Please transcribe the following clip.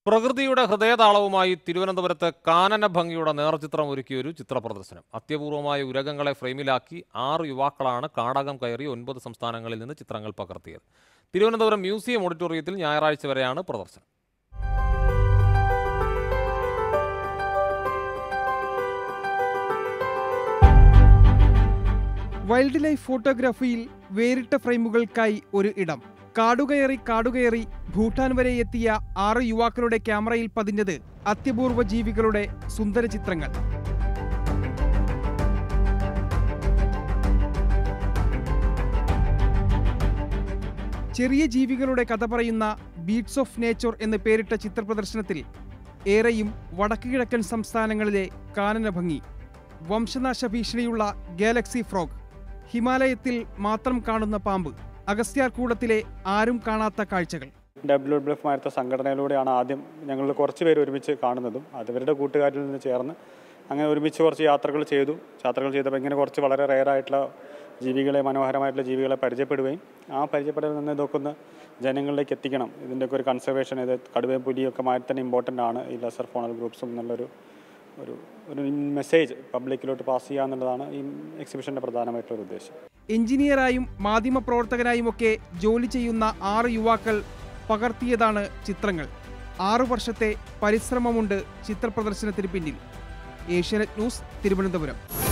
പ്രകൃതിയുടെ ഹൃദയതാളവുമായി തിരുവനന്തപുരത്ത് കാനന ഭംഗിയുടെ നേർചിത്രം ഒരുക്കിയ ഒരു ചിത്ര പ്രദർശനം അത്യപൂർവമായ ഉരകങ്ങളെ ഫ്രെയിമിലാക്കി ആറ് യുവാക്കളാണ് കാടകം കയറി ഒൻപത് സംസ്ഥാനങ്ങളിൽ നിന്ന് ചിത്രങ്ങൾ പകർത്തിയത് തിരുവനന്തപുരം മ്യൂസിയം ഓഡിറ്റോറിയത്തിൽ ഞായറാഴ്ച വരെയാണ് പ്രദർശനം വൈൽഡ് ലൈഫ് ഫോട്ടോഗ്രാഫിയിൽ വേറിട്ട ഫ്രെയിമുകൾക്കായി ഒരു ഇടം കാടുകയറി കാടുകയറി ഭൂട്ടാൻ വരെ എത്തിയ ആറ് യുവാക്കളുടെ ക്യാമറയിൽ പതിഞ്ഞത് അത്യപൂർവ ജീവികളുടെ സുന്ദര ചിത്രങ്ങൾ ചെറിയ ജീവികളുടെ കഥ പറയുന്ന ബീറ്റ്സ് ഓഫ് നേച്ചർ എന്ന് പേരിട്ട ചിത്രപ്രദർശനത്തിൽ ഏറെയും വടക്ക് കിഴക്കൻ സംസ്ഥാനങ്ങളിലെ കാനന ഭംഗി വംശനാശ ഭീഷണിയുള്ള ഗാലക്സി ഫ്രോഗ് ഹിമാലയത്തിൽ മാത്രം കാണുന്ന പാമ്പ് അഗസ്ത്യാർകൂടത്തിലെ ആരും കാണാത്ത കാഴ്ചകൾ ഡബ്ല്യു ഡബ്ല്യു എഫ് മാരത്തെ സംഘടനയിലൂടെയാണ് ആദ്യം ഞങ്ങൾ കുറച്ച് പേര് ഒരുമിച്ച് കാണുന്നതും അത് ഇവരുടെ കൂട്ടുകാരിൽ നിന്ന് ചേർന്ന് അങ്ങനെ ഒരുമിച്ച് കുറച്ച് യാത്രകൾ ചെയ്തു യാത്രകൾ ചെയ്തപ്പോൾ ഇങ്ങനെ കുറച്ച് വളരെ റെയറായിട്ടുള്ള ജീവികളെ മനോഹരമായിട്ടുള്ള ജീവികളെ പരിചയപ്പെടുകയും ആ പരിചയപ്പെടലിൽ നിന്ന് ഇതൊക്കെ ഒന്ന് ജനങ്ങളിലേക്ക് എത്തിക്കണം ഇതിൻ്റെയൊക്കെ ഒരു കൺസർവേഷൻ ഇത് കടുവയും പുലിയൊക്കെ മാറ്റി തന്നെ ഇമ്പോർട്ടൻ്റ് ആണ് ഈ ലെസർ ഫോണൽ ഗ്രൂപ്പ്സും എന്നുള്ളൊരു ഒരു ഒരു മെസ്സേജ് പബ്ലിക്കിലോട്ട് പാസ് ചെയ്യുക എന്നുള്ളതാണ് ഈ എക്സിബിഷൻ്റെ പ്രധാനമായിട്ടുള്ള ഒരു ഉദ്ദേശം എഞ്ചിനീയറായും മാധ്യമപ്രവർത്തകനായുമൊക്കെ ജോലി ചെയ്യുന്ന ആറ് യുവാക്കൾ പകർത്തിയതാണ് ചിത്രങ്ങൾ ആറു വർഷത്തെ പരിശ്രമമുണ്ട് ചിത്രപ്രദർശനത്തിന് പിന്നിൽ ഏഷ്യാനെറ്റ് ന്യൂസ് തിരുവനന്തപുരം